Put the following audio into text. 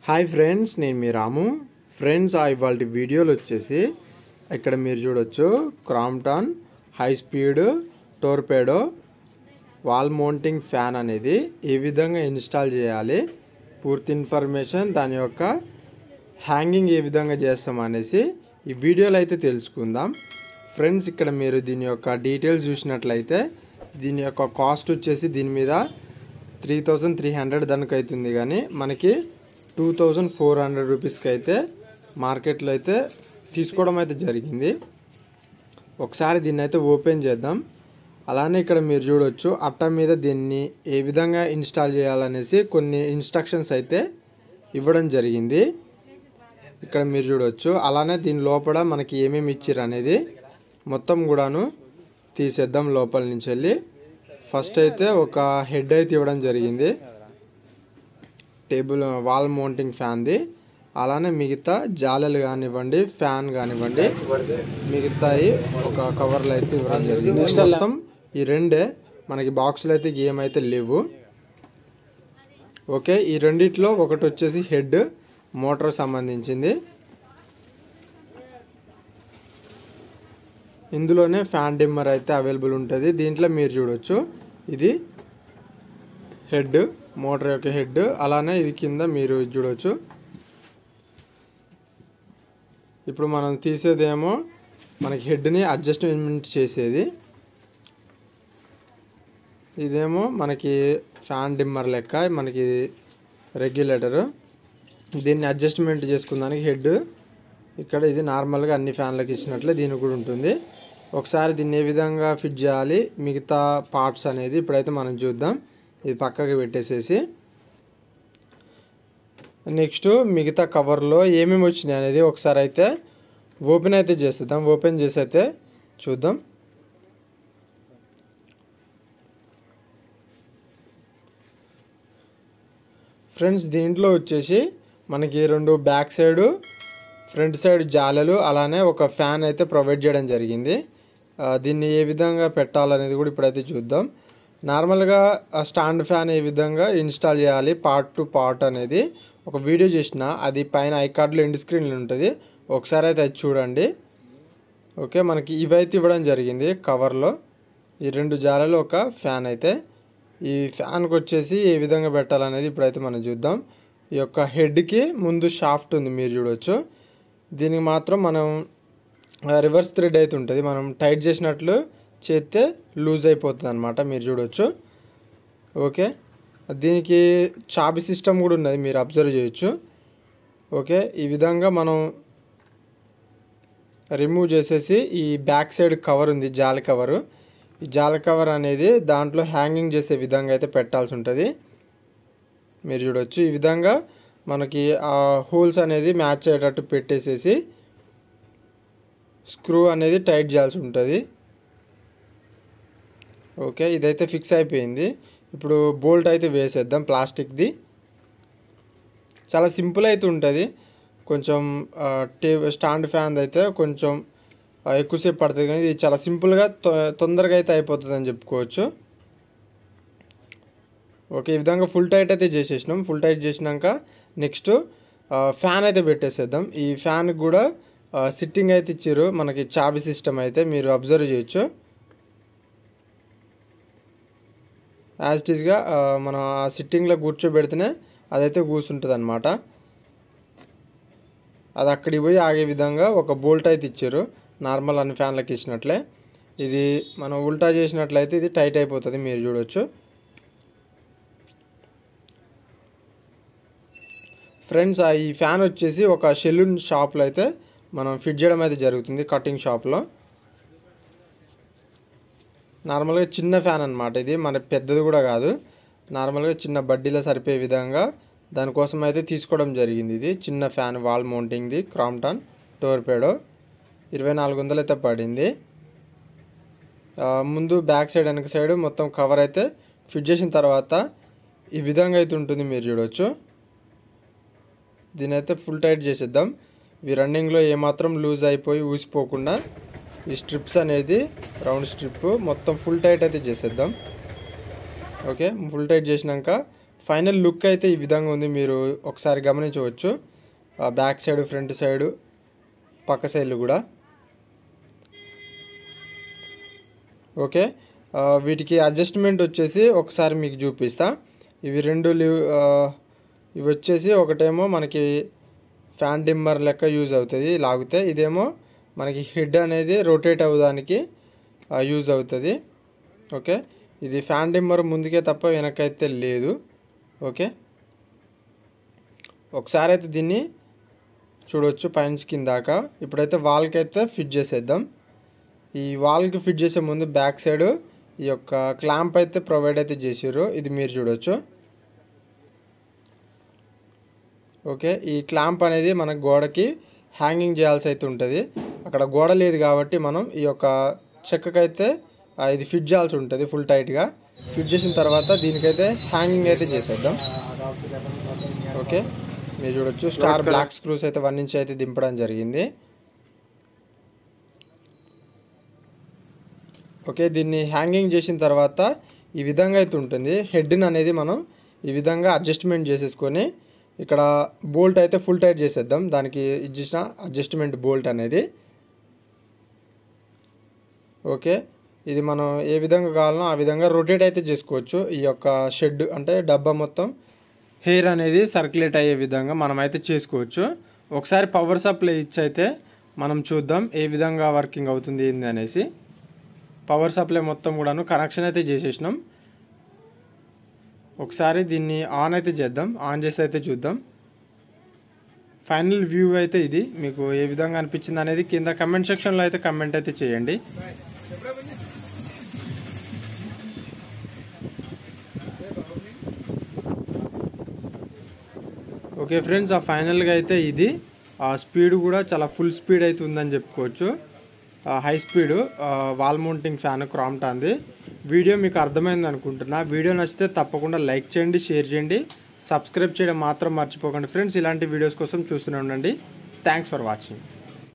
hi friends నేను మీ రాము friends ఆ ఇవాళ వీడియోలు వచ్చేసి ఇక్కడ మీరు చూడొచ్చు Crompton high speed torpedo wall mounting fan అనేది ఏ విధంగా ఇన్స్టాల్ చేయాలి పూర్తి ఇన్ఫర్మేషన్ దాని యొక్క హ్యాంగింగ్ ఏ విధంగా చేస్తాం అనేసి ఈ వీడియోలో అయితే తెలుసుకుందాం ఫ్రెండ్స్ ఇక్కడ మీరు దీని యొక్క డీటెయిల్స్ చూసినట్లయితే దీని యొక్క కాస్ట్ వచ్చేసి దీని మీద త్రీ థౌజండ్ త్రీ హండ్రెడ్ దానికి అవుతుంది కానీ మనకి టూ థౌజండ్ ఫోర్ హండ్రెడ్ రూపీస్కి అయితే మార్కెట్లో అయితే తీసుకోవడం అయితే జరిగింది ఒకసారి దీన్ని అయితే ఓపెన్ చేద్దాం అలానే ఇక్కడ మీరు చూడొచ్చు అట్ట మీద దీన్ని ఏ విధంగా ఇన్స్టాల్ చేయాలనేసి కొన్ని ఇన్స్ట్రక్షన్స్ అయితే ఇవ్వడం జరిగింది ఇక్కడ మీరు చూడొచ్చు అలానే దీని లోపల మనకి ఏమేమి ఇచ్చారు అనేది మొత్తం కూడాను తీసేద్దాం లోపల నుంచి వెళ్ళి ఫస్ట్ అయితే ఒక హెడ్ అయితే ఇవ్వడం జరిగింది టేబుల్ వాల్ మౌంటింగ్ ఫ్యాన్ది అలానే మిగతా జాలెలు కానివ్వండి ఫ్యాన్ కానివ్వండి మిగతాయి ఒక కవర్లు అయితే ఇవ్వడం జరిగింది మొత్తం ఈ రెండే మనకి బాక్సులు అయితే ఏమైతే లేవు ఓకే ఈ రెండిట్లో ఒకటి వచ్చేసి హెడ్ మోటార్ సంబంధించింది ఇందులోనే ఫ్యాన్ డిమ్మర్ అయితే అవైలబుల్ ఉంటుంది దీంట్లో మీరు చూడొచ్చు ఇది హెడ్ మోటార్ యొక్క హెడ్ అలానే ఇది కింద మీరు చూడొచ్చు ఇప్పుడు మనం తీసేదేమో మనకి హెడ్ని అడ్జస్ట్మెంట్ చేసేది ఇదేమో మనకి ఫ్యాన్ డిమ్మర్ లెక్క మనకి రెగ్యులేటరు దీన్ని అడ్జస్ట్మెంట్ చేసుకుందానికి హెడ్ ఇక్కడ ఇది నార్మల్గా అన్ని ఫ్యాన్లకు ఇచ్చినట్లే దీనికి కూడా ఉంటుంది ఒకసారి దీన్ని ఏ విధంగా ఫిట్ చేయాలి మిగతా పార్ట్స్ అనేది ఇప్పుడైతే మనం చూద్దాం ఇది పక్కకి పెట్టేసేసి నెక్స్ట్ మిగతా కవర్లో ఏమేమి వచ్చినాయి అనేది ఒకసారి అయితే ఓపెన్ అయితే చేసేద్దాం ఓపెన్ చేసి అయితే చూద్దాం ఫ్రెండ్స్ దీంట్లో వచ్చేసి మనకి రెండు బ్యాక్ సైడ్ ఫ్రంట్ సైడ్ జాలెలు అలానే ఒక ఫ్యాన్ అయితే ప్రొవైడ్ చేయడం జరిగింది ఆ, దీన్ని ఏ విధంగా పెట్టాలనేది కూడా ఇప్పుడైతే చూద్దాం నార్మల్గా ఆ స్టాండ్ ఫ్యాన్ ఏ విధంగా ఇన్స్టాల్ చేయాలి పార్ట్ టు పార్ట్ అనేది ఒక వీడియో చేసిన అది పైన ఐ కార్డులో ఎండ్ స్క్రీన్లో ఉంటుంది ఒకసారి అయితే అది చూడండి ఓకే మనకి ఇవైతే ఇవ్వడం జరిగింది కవర్లో ఈ రెండు జాలలు ఒక ఫ్యాన్ అయితే ఈ ఫ్యాన్కి వచ్చేసి ఏ విధంగా పెట్టాలనేది ఇప్పుడైతే మనం చూద్దాం ఈ యొక్క హెడ్కి ముందు షాఫ్ట్ ఉంది మీరు చూడొచ్చు దీనికి మాత్రం మనం రివర్స్ థ్రెడ్ అయితే ఉంటుంది మనం టైట్ చేసినట్లు చేస్తే లూజ్ అయిపోతుంది అనమాట మీరు చూడొచ్చు ఓకే దీనికి చాబి సిస్టమ్ కూడా ఉన్నది మీరు అబ్జర్వ్ చేయొచ్చు ఓకే ఈ విధంగా మనం రిమూవ్ చేసేసి ఈ బ్యాక్ సైడ్ కవర్ ఉంది జాలి కవరు ఈ జాలి కవర్ అనేది దాంట్లో హ్యాంగింగ్ చేసే విధంగా అయితే పెట్టాల్సి ఉంటుంది మీరు చూడొచ్చు ఈ విధంగా మనకి ఆ హోల్స్ అనేది మ్యాచ్ అయ్యేటట్టు పెట్టేసేసి స్క్రూ అనేది టైట్ చేయాల్సి ఉంటుంది ఓకే ఇదైతే ఫిక్స్ అయిపోయింది ఇప్పుడు బోల్ట్ అయితే వేసేద్దాం ప్లాస్టిక్ది చాలా సింపుల్ అయితే ఉంటుంది కొంచెం ఆ, టే స్టాండ్ ఫ్యాన్ అయితే కొంచెం ఆ, ఎక్కువసేపు పడుతుంది కానీ ఇది చాలా సింపుల్గా తొ- తొందరగా అయితే అయిపోతుంది అని చెప్పుకోవచ్చు ఓకే ఈ విధంగా ఫుల్ టైట్ అయితే చేసేసినాం ఫుల్ టైట్ చేసినాక నెక్స్ట్ ఫ్యాన్ అయితే పెట్టేసేద్దాం ఈ ఫ్యాన్కి కూడా సిట్టింగ్ అయితే ఇచ్చారు మనకి చాబీ సిస్టమ్ అయితే మీరు అబ్జర్వ్ చేయొచ్చు యాజ్ ఇట్ ఈస్గా మనం ఆ సిట్టింగ్లో కూర్చోబెడితేనే అదైతే కూర్చుంటుంది అనమాట అది అక్కడికి పోయి ఆగే విధంగా ఒక బోల్ట్ అయితే ఇచ్చారు నార్మల్ అన్ని ఫ్యాన్లకి ఇచ్చినట్లే ఇది మనం ఉల్టా చేసినట్లయితే ఇది టైట్ అయిపోతుంది మీరు చూడొచ్చు ఫ్రెండ్స్ ఆ ఈ ఫ్యాన్ వచ్చేసి ఒక షెలూన్ షాప్లో అయితే మనం ఫిట్ చేయడం అయితే జరుగుతుంది కటింగ్ షాప్లో నార్మల్గా చిన్న ఫ్యాన్ అనమాట ఇది మన పెద్దది కూడా కాదు నార్మల్గా చిన్న బడ్డీలో సరిపోయే విధంగా దానికోసం అయితే తీసుకోవడం జరిగింది ఇది చిన్న ఫ్యాన్ వాల్ మౌంటింగ్ది క్రాంప్టాన్ టోర్పేడో ఇరవై నాలుగు వందలు అయితే పడింది ఆ, ముందు బ్యాక్ సైడ్ వెనక సైడ్ మొత్తం కవర్ అయితే ఫిట్ చేసిన తర్వాత ఈ విధంగా అయితే ఉంటుంది మీరు చూడవచ్చు దీని అయితే ఫుల్ టైట్ చేసేద్దాం ఇవి రన్నింగ్లో ఏమాత్రం లూజ్ అయిపోయి ఊసిపోకుండా ఈ స్ట్రిప్స్ అనేది రౌండ్ స్ట్రిప్ మొత్తం ఫుల్ టైట్ అయితే చేసేద్దాం ఓకే ఫుల్ టైట్ చేసినాక ఫైనల్ లుక్ అయితే ఈ విధంగా ఉంది మీరు ఒకసారి గమనించవచ్చు ఆ బ్యాక్ సైడ్ ఫ్రంట్ సైడ్ పక్క సైడ్లు కూడా ఓకే ఆ, వీటికి అడ్జస్ట్మెంట్ వచ్చేసి ఒకసారి మీకు చూపిస్తా ఇవి రెండు లివ్ ఆ, ఇవి వచ్చేసి ఒకటేమో మనకి ఫ్యాన్ డిమ్మర్ లెక్క యూజ్ అవుతుంది లాగితే ఇదేమో మనకి హెడ్ అనేది రొటేట్ అవ్వడానికి యూజ్ అవుతుంది ఓకే ఇది ఫ్యాన్ డిమ్మర్ ముందుకే తప్ప వెనకైతే లేదు ఓకే ఒకసారి అయితే దీన్ని చూడవచ్చు పైన కిందాక ఇప్పుడైతే వాల్కి అయితే ఫిట్ చేసేద్దాం ఈ వాల్కి ఫిట్ చేసే ముందు బ్యాక్ సైడ్ ఈ యొక్క క్లాంప్ అయితే ప్రొవైడ్ అయితే చేసారు ఇది మీరు చూడొచ్చు ఓకే ఈ క్లాంప్ అనేది మన గోడకి హ్యాంగింగ్ చేయాల్సి అయితే ఉంటుంది అక్కడ గోడ లేదు కాబట్టి మనం ఈ యొక్క చెక్కకైతే ఆ, ఇది ఫిట్ చేయాల్సి ఉంటుంది ఫుల్ టైట్గా ఫిట్ చేసిన తర్వాత దీనికైతే హ్యాంగింగ్ అయితే చేసేద్దాం ఓకే మీరు చూడొచ్చు స్టార్ బ్లాక్ స్క్రూస్ అయితే వన్ ఇంచ్ అయితే దింపడం జరిగింది ఓకే దీన్ని హ్యాంగింగ్ చేసిన తర్వాత ఈ విధంగా అయితే ఉంటుంది హెడ్ని అనేది మనం ఈ విధంగా అడ్జస్ట్మెంట్ చేసేసుకొని ఇక్కడ బోల్ట్ అయితే ఫుల్ టైట్ చేసేద్దాం దానికి ఇచ్చిన అడ్జస్ట్మెంట్ బోల్ట్ అనేది ఓకే ఇది మనం ఏ విధంగా కావాలనో ఆ విధంగా రొటేట్ అయితే చేసుకోవచ్చు ఈ యొక్క షెడ్ అంటే డబ్బా మొత్తం హెయిర్ అనేది సర్క్యులేట్ అయ్యే విధంగా మనం అయితే చేసుకోవచ్చు ఒకసారి పవర్ సప్లై ఇచ్చి అయితే మనం చూద్దాం ఏ విధంగా వర్కింగ్ అవుతుంది ఏంది అనేసి పవర్ సప్లై మొత్తం కూడాను కనెక్షన్ అయితే చేసేసినాం ఒకసారి దీన్ని ఆన్ అయితే చేద్దాం ఆన్ చేసి అయితే చూద్దాం ఫైనల్ వ్యూ అయితే ఇది మీకు ఏ విధంగా అనిపించింది అనేది కింద కమెంట్ సెక్షన్లో అయితే కమెంట్ అయితే చేయండి ఓకే ఫ్రెండ్స్ ఆ ఫైనల్గా అయితే ఇది ఆ స్పీడ్ కూడా చాలా ఫుల్ స్పీడ్ అయితే ఉందని చెప్పుకోవచ్చు high speed wall mounting fan క్రామ్టాంది వీడియో మీకు అర్థమైంది అనుకుంటున్నా వీడియో నచ్చితే తప్పకుండా లైక్ చేయండి షేర్ చేయండి సబ్స్క్రైబ్ చేయడం మాత్రం మర్చిపోకండి ఫ్రెండ్స్ ఇలాంటి వీడియోస్ కోసం చూస్తూనే ఉండండి థ్యాంక్స్ ఫర్ వాచింగ్